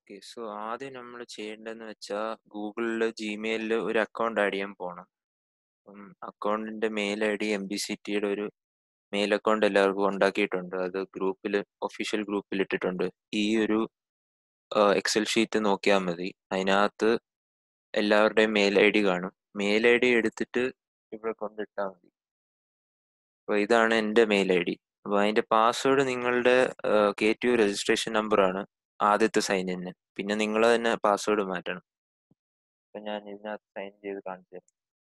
Okay. So ആദ്യം നമ്മള് ചെയ്യേണ്ടതെന്ന് വെച്ചാ ഗൂഗിളില് ജിമെയിലില് ഒരു അക്കൗണ്ട് ആഡ് ചെയ്യാൻ പോണം. അപ്പം അക്കൗണ്ടിന്റെ മെയിൽ ഐഡി എംബിസിറ്റിയുടെ ഒരു മെയിൽ അക്കൗണ്ട് എല്ലാവർക്കും ഉണ്ടാക്കിയിട്ടുണ്ട്. അത് ഗ്രൂപ്പില് ഒഫീഷ്യൽ ഗ്രൂപ്പിൽ ഇട്ടിട്ടുണ്ട്. ഈ ഒരു ആഹ് എക്സൽ ഷീറ്റ് നോക്കിയാ മതി. അതിനകത്ത് എല്ലാവരുടെയും മെയിൽ ഐഡി കാണും. മെയിൽ ഐഡി എടുത്തിട്ട് ഇവിടെ കൊണ്ടിട്ടാ മതി. അപ്പൊ ഇതാണ് എന്റെ മെയിൽ ഐഡി. അപ്പൊ അതിന്റെ പാസ്വേഡ് നിങ്ങളുടെ ആഹ് കെ2 രജിസ്ട്രേഷൻ നമ്പർ ആണ് ആദ്യത്തെ സൈൻ ഇന്ന്. പിന്നെ നിങ്ങൾ തന്നെ പാസ്വേഡ് മാറ്റണം. അപ്പൊ ഞാൻ ഇതിനകത്ത് സൈൻ ചെയ്ത് കാണിച്ചു തരാം.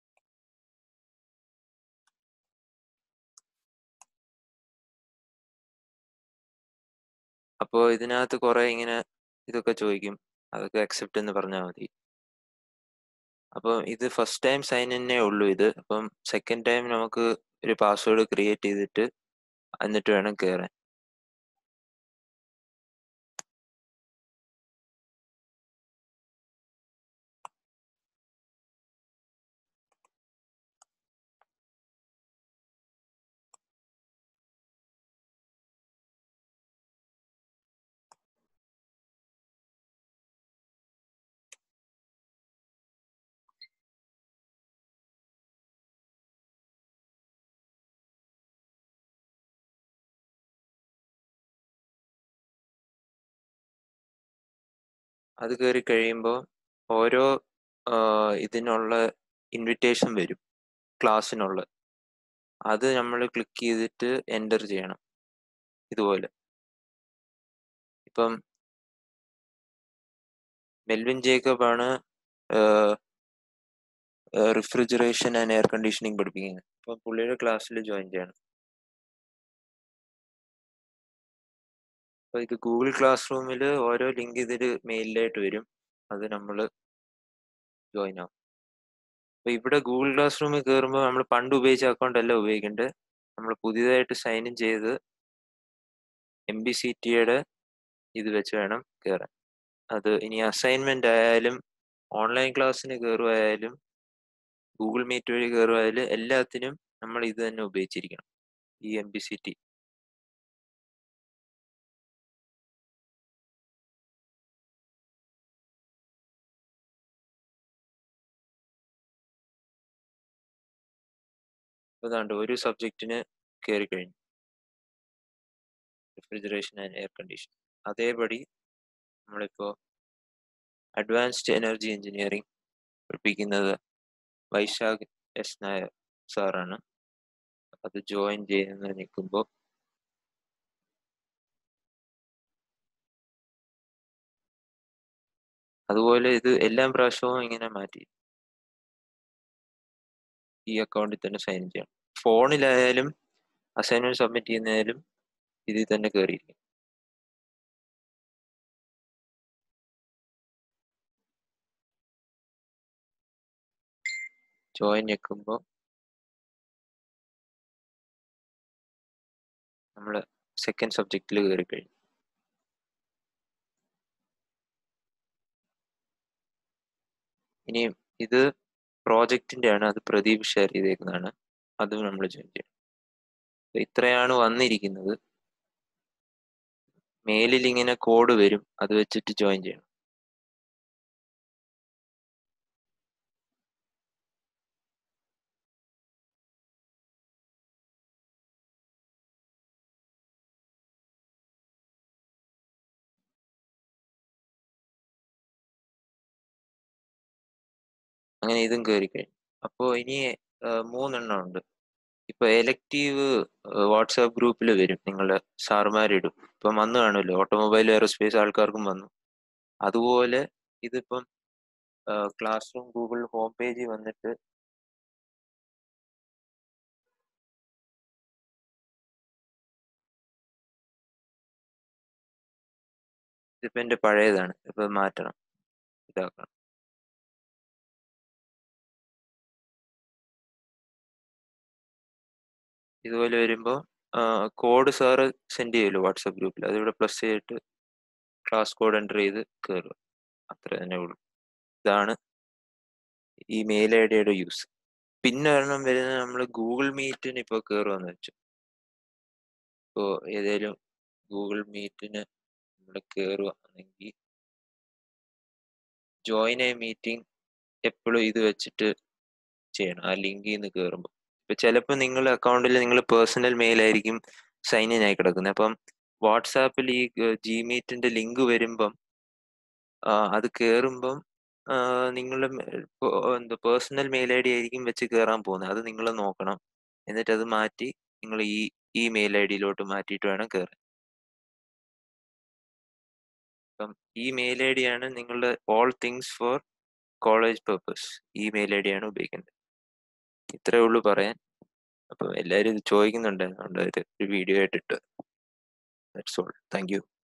അപ്പോ ഇതിനകത്ത് കുറെ ഇങ്ങനെ ഇതൊക്കെ ചോദിക്കും. അതൊക്കെ അക്സെപ്റ്റ് എന്ന് പറഞ്ഞാൽ മതി. അപ്പൊ ഇത് ഫസ്റ്റ് ടൈം സൈൻ ഇന്നേ ഉള്ളൂ ഇത്. അപ്പം സെക്കൻഡ് ടൈം നമുക്ക് ഒരു പാസ്വേഡ് ക്രിയേറ്റ് ചെയ്തിട്ട് എന്നിട്ട് വേണം കേറാൻ. അത് കേറി കഴിയുമ്പോ ഓരോ ആഹ് ഇതിനുള്ള ഇൻവിറ്റേഷൻ വരും. ക്ലാസ്സിനുള്ള. അത് നമ്മള് ക്ലിക്ക് ചെയ്തിട്ട് എന്റർ ചെയ്യണം. ഇതുപോലെ. ഇപ്പം മെൽവിൻ ജേക്കബ് ആണ് ആഹ് റിഫ്രിജറേഷൻ ആൻഡ് എയർ കണ്ടീഷനിങ് പഠിപ്പിക്കുന്നത്. അപ്പൊ പുള്ളിയുടെ ക്ലാസ്സിൽ ജോയിൻ ചെയ്യണം. അപ്പൊ ഇത് ഗൂഗിൾ ക്ലാസ് റൂമിൽ ഓരോ ലിങ്ക് ഇതില് മെയിലിലായിട്ട് വരും. അത് നമ്മള് ജോയിൻ ആവും. അപ്പൊ ഇവിടെ ഗൂഗിൾ ക്ലാസ് റൂമിൽ കയറുമ്പോൾ നമ്മൾ പണ്ട് ഉപയോഗിച്ച അക്കൗണ്ട് അല്ല ഉപയോഗിക്കേണ്ടത്. നമ്മൾ പുതിയതായിട്ട് സൈൻ ഇൻ ചെയ്ത് എം ബി സി ടിയുടെ ഇത് വെച്ച് വേണം കയറാൻ. അത് ഇനി അസൈൻമെന്റ് ആയാലും ഓൺലൈൻ ക്ലാസ്സിന് കയറുവായാലും ഗൂഗിൾ മീറ്റ് വഴി കയറുവായാലും എല്ലാത്തിനും നമ്മൾ ഇത് തന്നെ ഉപയോഗിച്ചിരിക്കണം. ഈ എം ബി സി ടി. അതാണ്ട് ഒരു സബ്ജക്റ്റിന് കയറി കഴിഞ്ഞു. Refrigeration and air condition. അതേപടി നമ്മളിപ്പോ അഡ്വാൻസ്ഡ് എനർജി എഞ്ചിനീയറിംഗ് പഠിപ്പിക്കുന്നത് വൈശാഖ് എസ് നായർ സാറാണ്. അത് ജോയിൻ ചെയ്യുന്ന നിൽക്കുമ്പോ അതുപോലെ ഇത് എല്ലാ പ്രാവശ്യവും ഇങ്ങനെ മാറ്റി ഈ അക്കൗണ്ടിൽ തന്നെ സൈൻ ചെയ്യണം. ഫോണിലായാലും അസൈൻമെന്റ് സബ്മിറ്റ് ചെയ്യുന്നതായാലും ഇതിൽ തന്നെ കയറിയിരിക്കും. ജോയിൻ ഞെക്കുമ്പോൾ നമ്മള് സെക്കൻഡ് സബ്ജക്റ്റിൽ കയറി കഴിഞ്ഞു. ഇനി ഇത് പ്രോജക്റ്റിന്റെ ആണ് അത് പ്രദീപ് ഷെയർ ചെയ്തേക്കുന്നതാണ്. അതും നമ്മൾ ജോയിൻ ചെയ്യണം. അപ്പൊ ഇത്രയാണ് വന്നിരിക്കുന്നത്. മെയിലിൽ ഇങ്ങനെ കോഡ് വരും. അത് വെച്ചിട്ട് ജോയിൻ ചെയ്യണം. അങ്ങനെ ഇതും കയറി കഴിഞ്ഞു. അപ്പോ ഇനി മൂന്നെണ്ണം ഉണ്ട്. ഇപ്പൊ എലക്റ്റീവ് വാട്സാപ്പ് ഗ്രൂപ്പിൽ വരും. നിങ്ങളുടെ സാറുമാരിടും. ഇപ്പം വന്നു കാണുമല്ലോ ഓട്ടോമൊബൈൽ എയറോസ്പേസ് ആൾക്കാർക്കും വന്നു. അതുപോലെ ഇതിപ്പം ക്ലാസ് റൂം ഗൂഗിൾ ഹോം പേജിൽ വന്നിട്ട് ഇതിപ്പോ എന്റെ പഴയതാണ്. ഇപ്പൊ മാറ്റണം. ഇതാക്കണം. ഇതുപോലെ വരുമ്പോ കോഡ് സാറ് സെൻഡ് ചെയ്യുമല്ലോ വാട്സാപ്പ് ഗ്രൂപ്പിൽ അതിവിടെ പ്ലസ് ചെയ്തിട്ട് ക്ലാസ് കോഡ് എൻ്റർ ചെയ്ത് കയറുക. അത്ര തന്നെ ഉള്ളൂ. ഇതാണ് ഈ മെയിൽ ഐ ഡിയുടെ യൂസ്. പിന്നെ ഒരെണ്ണം വരുന്നത് നമ്മൾ ഗൂഗിൾ മീറ്റിന് ഇപ്പോൾ കയറുമെന്ന് വെച്ചു. ഇപ്പോൾ ഏതെങ്കിലും ഗൂഗിൾ മീറ്റിന് നമ്മൾ കയറുകയാണെങ്കിൽ ജോയിൻ എ മീറ്റിംഗ് എപ്പോഴും ഇത് വെച്ചിട്ട് ചെയ്യണം ആ ലിങ്കിൽ നിന്ന് കയറുമ്പോൾ ഇപ്പൊ ചിലപ്പോൾ നിങ്ങളുടെ അക്കൗണ്ടിൽ നിങ്ങൾ പേഴ്സണൽ മെയിൽ ആയിരിക്കും സൈൻ ഇൻ ആയി കിടക്കുന്നത് അപ്പം വാട്സാപ്പിൽ ഈ ജിമീറ്റിന്റെ ലിങ്ക് വരുമ്പം ആ, അത് കയറുമ്പം നിങ്ങളുടെ എന്താ പേഴ്സണൽ മെയിൽ ഐ ഡി ആയിരിക്കും വെച്ച് കയറാൻ പോകുന്നത് അത് നിങ്ങൾ നോക്കണം എന്നിട്ട് അത് മാറ്റി നിങ്ങൾ ഈ ഈ മെയിൽ ഐ ഡിയിലോട്ട് മാറ്റിയിട്ട് വേണം കയറാൻ അപ്പം ഈ മെയിൽ ഐ ഡി ആണ് നിങ്ങളുടെ all things for college purpose ഈ മെയിൽ ഐ ഡി ആണ് ഉപയോഗിക്കേണ്ടത് ഇത്രേ ഉള്ളൂ പറയാൻ അപ്പം എല്ലാവരും ഇത് ചോദിക്കുന്നുണ്ട് അതുകൊണ്ട് ഒരു വീഡിയോ ആയിട്ടിട്ട് ദാറ്റ്സ് ഓൾ താങ്ക് യു